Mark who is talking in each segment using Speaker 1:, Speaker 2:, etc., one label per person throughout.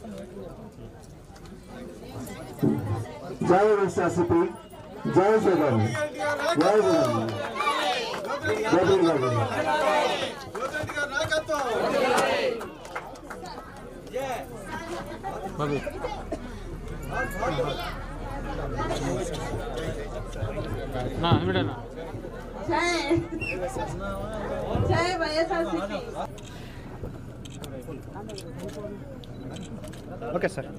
Speaker 1: జై ఎస్ఆర్సిపి జై జగన్ జై జగన్ జై జగన్
Speaker 2: జై జై వైఎస్ఆర్సీపీ
Speaker 3: ఓకే సార్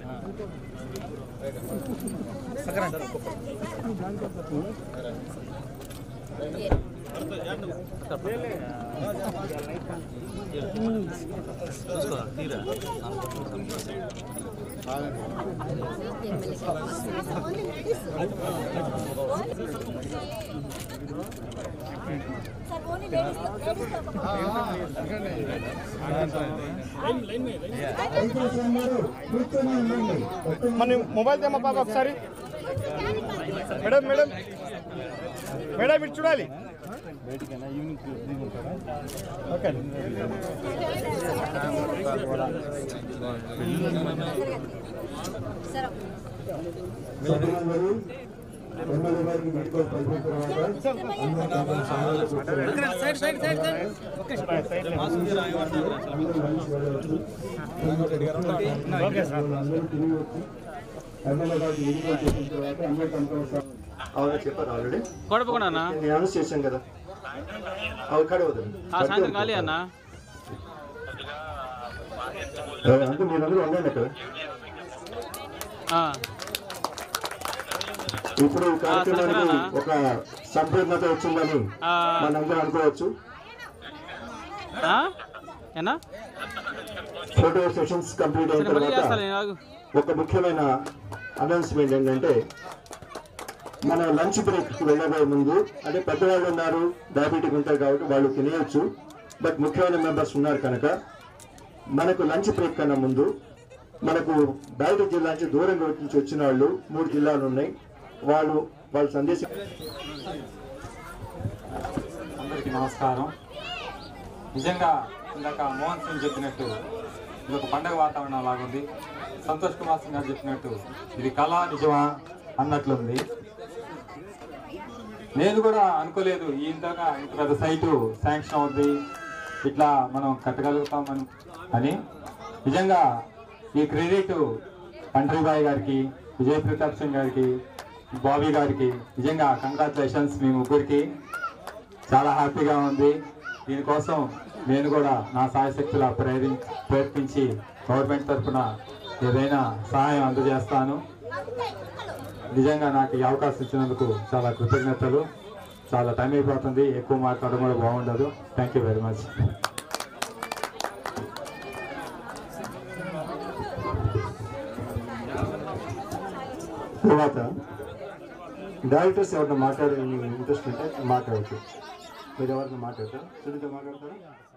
Speaker 1: దయచేసి అందరూ కూర్చొని ఉండండి ఒక్క
Speaker 3: మన మొబైల్ తెమ్మా పాప ఒకసారి మేడం మేడం మేడం ఇటు చూడాలి ఓకే
Speaker 1: సభ్యులందరూ ఎమ్మెల్యే గారికి మెడికల్ పైన తర్వాత అందరూ సమాధానం కూర్చోండి. అందరూ మనిషి వెళ్ళవచ్చు.
Speaker 3: ఓకే సార్
Speaker 1: అందరూ తిరిగి వచ్చి ఎమ్మెల్యే గారికి మెడికల్ చేసిన తర్వాత అందరూ కంట్రోల్ అవునా చెప్పారు ఆల్రెడీ
Speaker 4: కొడపకుండా అన్న
Speaker 1: నేను అనౌన్స్ చేశాను కదా అవి కడ వదండి
Speaker 4: ఆ సాయంత్రం ఖాళీ అన్న
Speaker 1: అంటే మీరందరూ ఉండండి అక్కడ
Speaker 4: ఆ,
Speaker 1: ఇప్పుడు ఈ కార్యక్రమానికి ఒక సంపూర్ణత వచ్చిందని
Speaker 4: ఆ,
Speaker 1: మనందరూ అనుకోవచ్చు
Speaker 4: ఆ? ఏనా
Speaker 1: ఫోటో సెషన్స్ కంప్లీట్ అయిన
Speaker 4: సరే మళ్ళీ
Speaker 1: తర్వాత
Speaker 4: చేస్తాను నేను ఆగు.
Speaker 1: ఒక ముఖ్యమైన అనౌన్స్మెంట్ ఏంటంటే మన లంచ్ బ్రేక్ కి వెళ్ళబోయే ముందు అంటే పెద్దవాళ్ళు ఉన్నారు డయాబెటిక్ ఉంటారు కాబట్టి వాళ్ళు తినేయచ్చు బట్ ముఖ్యమైన మెంబర్స్ ఉన్నారు కనుక మనకు లంచ్ బ్రేక్ కన్నా ముందు మనకు బయట జిల్లా నుంచి దూరం నుంచి వచ్చిన వాళ్ళు మూడు జిల్లాలు ఉన్నాయి వాళ్ళు వాళ్ళ సందేశం
Speaker 5: అందరికీ నమస్కారం నిజంగా ఇందాక మోహన్ సింగ్ చెప్పినట్టు ఇది ఒక పండగ వాతావరణం లాగుంది సంతోష్ కుమార్ సింగ్ గారు చెప్పినట్టు ఇది కళ నిజమా అన్నట్లుంది నేను కూడా అనుకోలేదు ఇంతగా ఇంత పెద్ద సైటు శాంక్షన్ అవుద్ది ఇట్లా మనం కట్టగలుగుతామని అని నిజంగా ఈ క్రెడిట్ పండ్రీబాయ్ గారికి విజయ్ ప్రతాప్ సింగ్ గారికి బాబీ గారికి నిజంగా కంగ్రాచులేషన్స్ మీ ముగ్గురికి చాలా హ్యాపీగా ఉంది దీనికోసం నేను కూడా నా సాయశక్తుల ప్రేరి ప్రయత్నించి గవర్నమెంట్ తరఫున ఏదైనా సహాయం అందజేస్తాను నిజంగా నాకు ఈ అవకాశం ఇచ్చినందుకు చాలా కృతజ్ఞతలు చాలా టైం అయిపోతుంది ఎక్కువ మాట్లాడడం కూడా బాగుండదు థ్యాంక్ యూ వెరీ మచ్
Speaker 1: తర్వాత డైరెక్టర్స్ ఎవరైనా మాట్లాడే ఇంట్రెస్ట్ ఉంటే మాట్లాడచ్చు మీరు ఎవరైనా మాట్లాడతారా సునీత మాట్లాడతారా